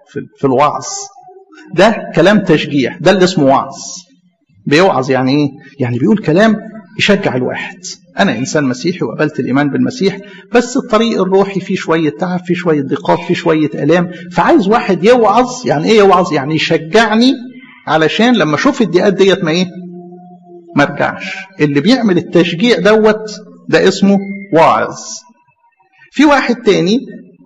في, في الوعظ ده كلام تشجيع ده اللي اسمه وعظ بيوعظ يعني ايه يعني بيقول كلام يشجع الواحد انا انسان مسيحي وقبلت الايمان بالمسيح بس الطريق الروحي فيه شويه تعب فيه شويه ضيقات فيه شويه الام فعايز واحد يوعظ يعني ايه يوعظ يعني يشجعني علشان لما اشوف الضيقات ديت ما ايه ما ارجعش اللي بيعمل التشجيع دوت ده اسمه واعظ في واحد تاني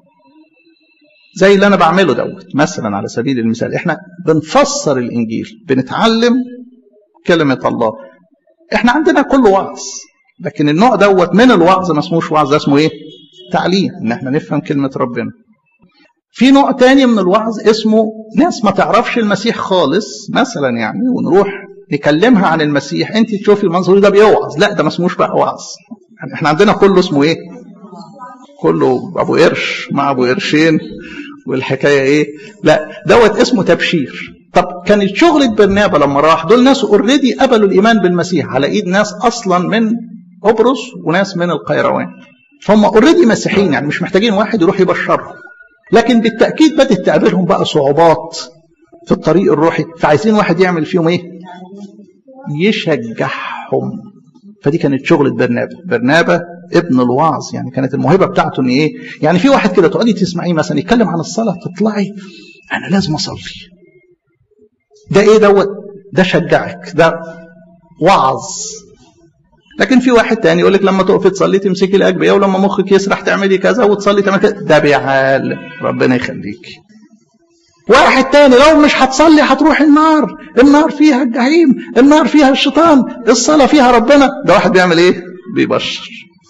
زي اللي انا بعمله دوت مثلا على سبيل المثال احنا بنفسر الانجيل بنتعلم كلمه الله احنا عندنا كل وعظ لكن النوع دوت من الوعظ ما اسموش وعظ ده اسمه ايه تعليم ان احنا نفهم كلمه ربنا في نوع تاني من الوعظ اسمه ناس ما تعرفش المسيح خالص مثلا يعني ونروح نكلمها عن المسيح انت تشوفي المنظور ده بيوعظ لا ده ما اسموش بقى وعظ يعني احنا عندنا كله اسمه ايه كله ابو قرش مع ابو قرشين والحكايه ايه لا دوت اسمه تبشير طب كانت شغلة برنابا لما راح دول ناس اوريدي قبلوا الايمان بالمسيح على ايد ناس اصلا من قبرص وناس من القيروان فهم اوريدي مسيحيين يعني مش محتاجين واحد يروح يبشرهم لكن بالتاكيد بدات تقابلهم بقى صعوبات في الطريق الروحي فعايزين واحد يعمل فيهم ايه يشجعهم فدي كانت شغلة برنابا برنابا ابن الوعظ يعني كانت الموهبه بتاعته ان ايه يعني في واحد كده تقعدي تسمعيه مثلا يتكلم عن الصلاه تطلعي انا لازم اصلي ده ايه دوت ده شجعك ده وعظ لكن في واحد تاني يقول لك لما تقفي تصلي تمسكي الاجبيه ولما مخك يسرح تعملي كذا وتصلي تعملي كذا ده بيعال ربنا يخليكي واحد تاني لو مش هتصلي هتروح النار النار فيها الجحيم النار فيها الشيطان الصلاه فيها ربنا ده واحد بيعمل ايه بيبشر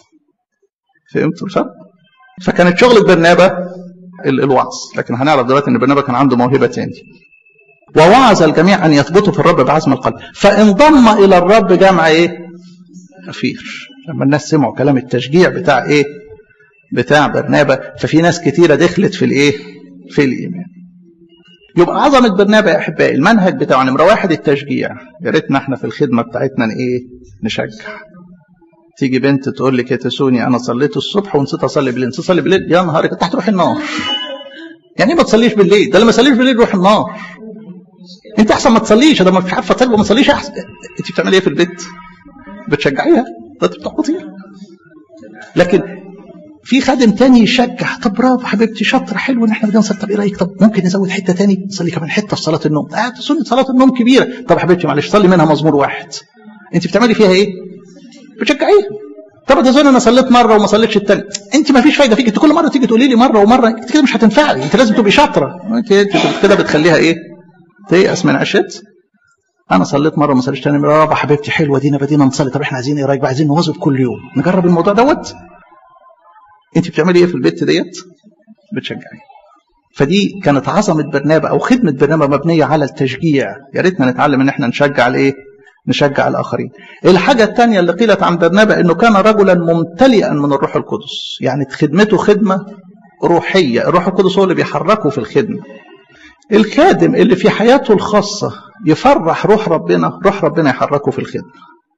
فهمتوا الفرق فكانت شغلة برنابا الوعظ لكن هنعرف دلوقتي ان برنابا كان عنده موهبة تاني ووعظ الجميع ان يثبتوا في الرب بعزم القلب فانضم الى الرب جمع ايه كثير لما الناس سمعوا كلام التشجيع بتاع ايه بتاع برنابا ففي ناس كتيرة دخلت في الايه في الايمان يبقى عظمة برنابا يا احبائي المنهج بتاعه نمرة واحد التشجيع يا ريتنا احنا في الخدمة بتاعتنا ايه نشجع تيجي بنت تقول لك يا تسوني انا صليت الصبح ونسيت اصلي بالليل نسيت اصلي بالليل يا نهارك انت هتروح النار يعني ما تصليش بالليل ده اللي ما يصليش بالليل يروح النار انت احسن ما تصليش ده ما مش عارفه تصلي وما تصليش احسن انت بتعملي ايه في البيت بتشجعيها ده انت بتحبطيها لكن في خادم تاني يشجع طب برافو حبيبتي شاطره حلو ان احنا بدنا نصلي طب ايه رايك طب ممكن نزود حته تاني نصلي كمان حته في صلاه النوم اه تسوني صلاه النوم كبيره طب حبيبتي معلش صلي منها مزمور واحد انت بتعملي فيها ايه بتشجعيها طب تظن انا صليت مره وما صليتش الثانيه انت ما فيش فايده فيك انت كل مره تيجي تقولي لي مره ومره انت كده مش هتنفعي انت لازم تبقي شاطره انت انت كده بتخليها ايه تيأس من عشت انا صليت مره وما صليتش ثاني مره يا حبيبتي حلوه دينا بدينا نصلي طب احنا عايزين ايه رايك بقى عايزين نواظب كل يوم نجرب الموضوع دوت انت بتعملي ايه في البيت ديت بتشجعي فدي كانت عظمه برنابا او خدمه برنابا مبنيه على التشجيع يا ريتنا نتعلم ان احنا نشجع الايه نشجع الآخرين الحاجة الثانية اللي قيلت عن برنابا أنه كان رجلا ممتلئا من الروح القدس يعني خدمته خدمة روحية الروح القدس هو اللي بيحركه في الخدمة الخادم اللي في حياته الخاصة يفرح روح ربنا روح ربنا يحركه في الخدمة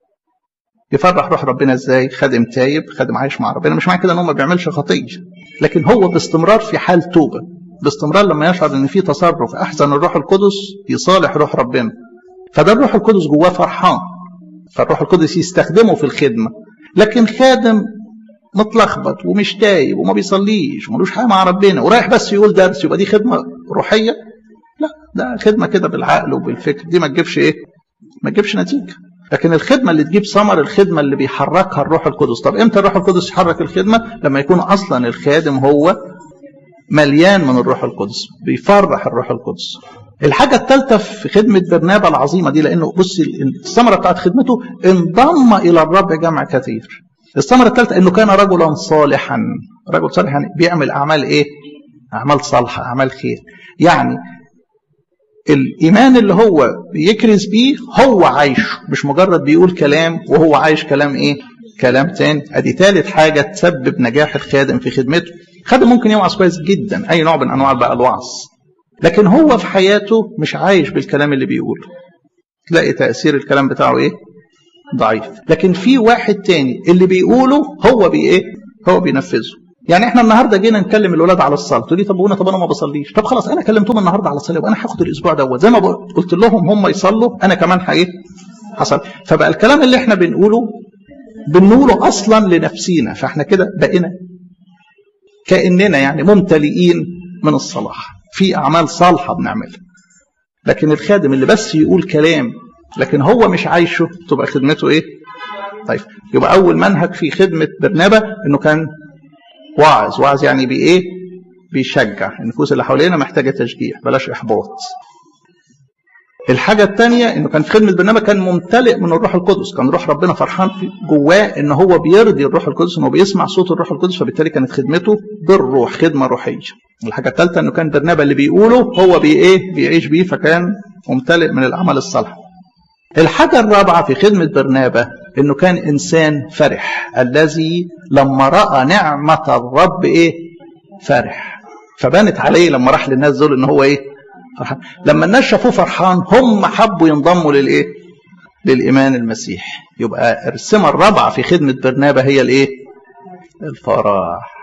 يفرح روح ربنا ازاي خادم تايب خادم عايش مع ربنا مش معنى كده ان هو ما بيعملش خطيه لكن هو باستمرار في حال توبه باستمرار لما يشعر ان في تصرف احسن الروح القدس يصالح روح ربنا فده الروح القدس جواه فرحان فالروح القدس يستخدمه في الخدمه لكن خادم متلخبط ومش تايب وما بيصليش وملوش حاجه مع ربنا ورايح بس يقول درس يبقى دي خدمه روحيه لا ده خدمه كده بالعقل وبالفكر دي ما تجيبش ايه ما تجيبش نتيجه لكن الخدمه اللي تجيب ثمر الخدمه اللي بيحركها الروح القدس طب امتى الروح القدس يحرك الخدمه لما يكون اصلا الخادم هو مليان من الروح القدس بيفرح الروح القدس الحاجة الثالثة في خدمة برنابا العظيمة دي لأنه بص الثمرة بتاعت خدمته انضم إلى الرب جمع كثير. الثمرة الثالثة إنه كان رجلا صالحا، رجل صالح يعني بيعمل أعمال إيه؟ أعمال صالحة، أعمال خير. يعني الإيمان اللي هو بيكرز بيه هو عايشه، مش مجرد بيقول كلام وهو عايش كلام إيه؟ كلام تاني، أدي ثالث حاجة تسبب نجاح الخادم في خدمته. خادم ممكن يوعظ كويس جدا، أي نوع من أنواع بقى الوعظ. لكن هو في حياته مش عايش بالكلام اللي بيقوله تلاقي تأثير الكلام بتاعه ايه ضعيف لكن في واحد تاني اللي بيقوله هو بي ايه هو بينفذه يعني احنا النهارده جينا نكلم الولاد على الصلاه تقول لي طب وانا طب انا ما بصليش طب خلاص انا كلمتهم النهارده على الصلاه وانا هاخد الاسبوع دوت زي ما قلت لهم هم يصلوا انا كمان ايه حصل فبقى الكلام اللي احنا بنقوله بنقوله اصلا لنفسينا فاحنا كده بقينا كاننا يعني ممتلئين من الصلاح في اعمال صالحه بنعملها لكن الخادم اللي بس يقول كلام لكن هو مش عايشه تبقى خدمته ايه طيب يبقى اول منهج في خدمه برنابا انه كان واعظ واعظ يعني بايه بيشجع النفوس اللي حوالينا محتاجه تشجيع بلاش احباط الحاجة الثانية انه كان في خدمة برنامج كان ممتلئ من الروح القدس، كان روح ربنا فرحان في جواه ان هو بيرضي الروح القدس انه بيسمع صوت الروح القدس فبالتالي كانت خدمته بالروح خدمة روحية. الحاجة الثالثة انه كان برنابا اللي بيقوله هو بي ايه؟ بيعيش بيه فكان ممتلئ من العمل الصالح. الحاجة الرابعة في خدمة برنابا انه كان انسان فرح الذي لما رأى نعمة الرب ايه؟ فرح. فبانت عليه لما راح للناس دول ان هو ايه؟ فرحان لما الناس شافوه فرحان هم حبوا ينضموا للايه للايمان المسيحي يبقى السمه الرابعه في خدمه برنابا هي الايه الفرح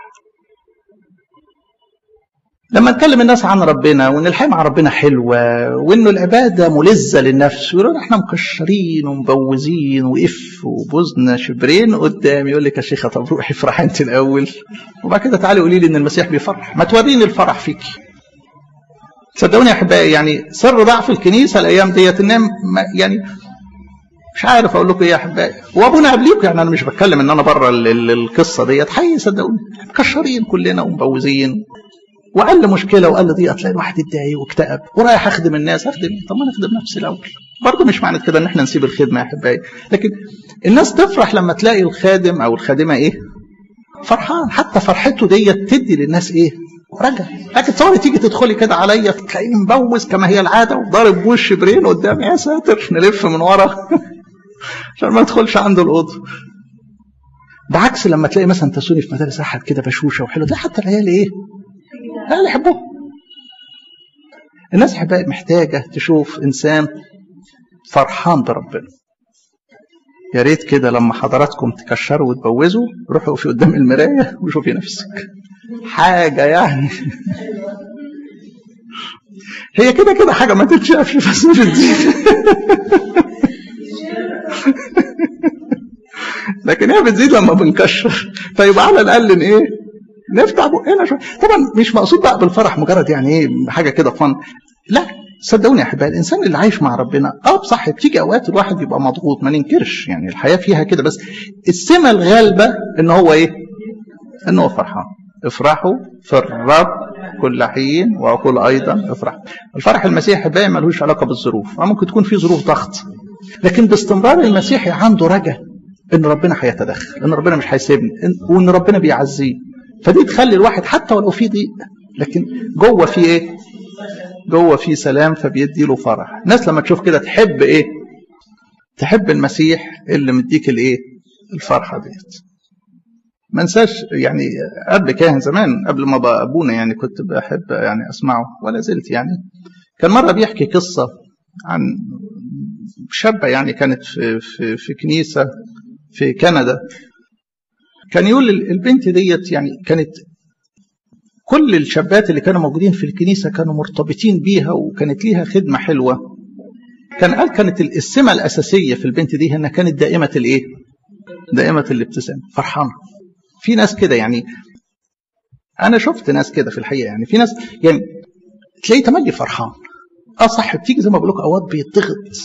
لما نكلم الناس عن ربنا وان الحياه مع ربنا حلوه وانه العباده ملذه للنفس ويقولوا احنا مكشرين ومبوزين وقف وبوزنا شبرين قدام يقول لك يا شيخه طب روحي افرحي انت الاول وبعد كده تعالي قولي لي ان المسيح بيفرح ما توريني الفرح فيكي صدقوني يا احبائي يعني سر ضعف الكنيسه الايام ديت ان يعني مش عارف اقول لكم ايه يا احبائي وابونا قبليكم يعني انا مش بتكلم ان انا بره القصه ديت حقيقي صدقوني مكشرين كلنا ومبوزين واقل مشكله واقل ضيقه تلاقي الواحد اتضايق واكتئب ورايح اخدم الناس اخدم طب ما انا اخدم نفسي الاول برضه مش معنى كده ان احنا نسيب الخدمه يا احبائي لكن الناس تفرح لما تلاقي الخادم او الخادمه ايه فرحان حتى فرحته ديت تدي للناس ايه رجع لكن تصوري تيجي تدخلي كده عليا تلاقيني مبوز كما هي العاده وضارب بوش برين قدامي يا ساتر نلف من ورا عشان ما ادخلش عنده الاوضه بعكس لما تلاقي مثلا تسوني في مدارس احد كده بشوشه وحلو تلاقي حتى العيال ايه؟ العيال يحبوه الناس احبائي محتاجه تشوف انسان فرحان بربنا يا ريت كده لما حضراتكم تكشروا وتبوزوا روحوا في قدام المرايه وشوفي نفسك حاجة يعني هي كده كده حاجة ما تتشافش بس مش بتزيد لكن هي بتزيد لما بنكشر فيبقى على الأقل إيه نفتح بقنا شوية طبعا مش مقصود بقى بالفرح مجرد يعني إيه حاجة كده فن لا صدقوني يا احبائي الانسان اللي عايش مع ربنا اه صح بتيجي اوقات الواحد يبقى مضغوط ما ننكرش يعني الحياه فيها كده بس السمه الغالبه ان هو ايه؟ ان هو فرحان افرحوا في الرب كل حين واقول ايضا افرحوا الفرح المسيحي بقى ملوش علاقه بالظروف ممكن تكون في ظروف ضغط لكن باستمرار المسيحي عنده رجاء ان ربنا هيتدخل ان ربنا مش هيسيبني وان ربنا بيعزيه فدي تخلي الواحد حتى ولو في ضيق لكن جوه في ايه جوه في سلام فبيدي له فرح الناس لما تشوف كده تحب ايه تحب المسيح اللي مديك الايه الفرحه ديت ما انساش يعني قبل كاهن زمان قبل ما بقى ابونا يعني كنت بحب يعني اسمعه ولا زلت يعني كان مره بيحكي قصه عن شابه يعني كانت في في في كنيسه في كندا كان يقول البنت ديت يعني كانت كل الشابات اللي كانوا موجودين في الكنيسه كانوا مرتبطين بيها وكانت ليها خدمه حلوه كان قال كانت السمه الاساسيه في البنت دي انها كانت دائمه الايه؟ دائمه الابتسام فرحانه في ناس كده يعني انا شفت ناس كده في الحقيقه يعني في ناس يعني تلاقيه تملي فرحان اه صح بتيجي زي ما بقول لك اوقات بيتضغط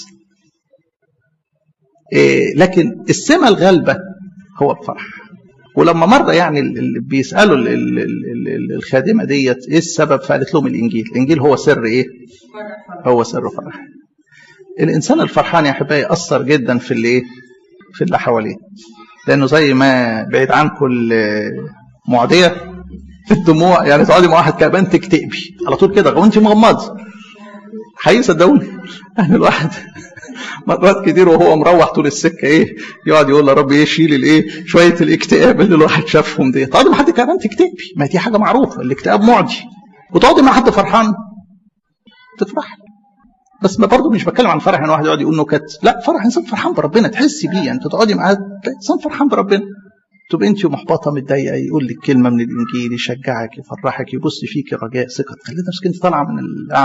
إيه لكن السمه الغالبه هو الفرح ولما مره يعني اللي بيسالوا ال ال ال الخادمه ديت ايه السبب فقالت لهم الانجيل الانجيل هو سر ايه هو سر فرح الانسان الفرحان يا احبائي اثر جدا في اللي ايه في اللي حواليه لانه زي ما بعيد عنكم المعديه الدموع يعني تقعدي مع واحد كمان تكتئبي على طول كده وانت مغمضه حقيقي صدقوني يعني الواحد مرات كتير وهو مروح طول السكه ايه يقعد يقول يا رب ايه شيل الايه شويه الاكتئاب اللي الواحد شافهم دي تقعدي مع حد كمان تكتئبي ما دي حاجه معروفه الاكتئاب معدي وتقعدي مع حد فرحان تفرحي بس ما برضه مش بتكلم عن فرح ان واحد يقعد يقول نكت لا فرح انسان فرحان بربنا تحسي بيه يعني انت تقعدي معاه انسان فرحان بربنا تبقى انت محبطه متضايقه يقول لك كلمه من الانجيل يشجعك يفرحك يبص فيك رجاء ثقه تخلي نفسك انت طالعه من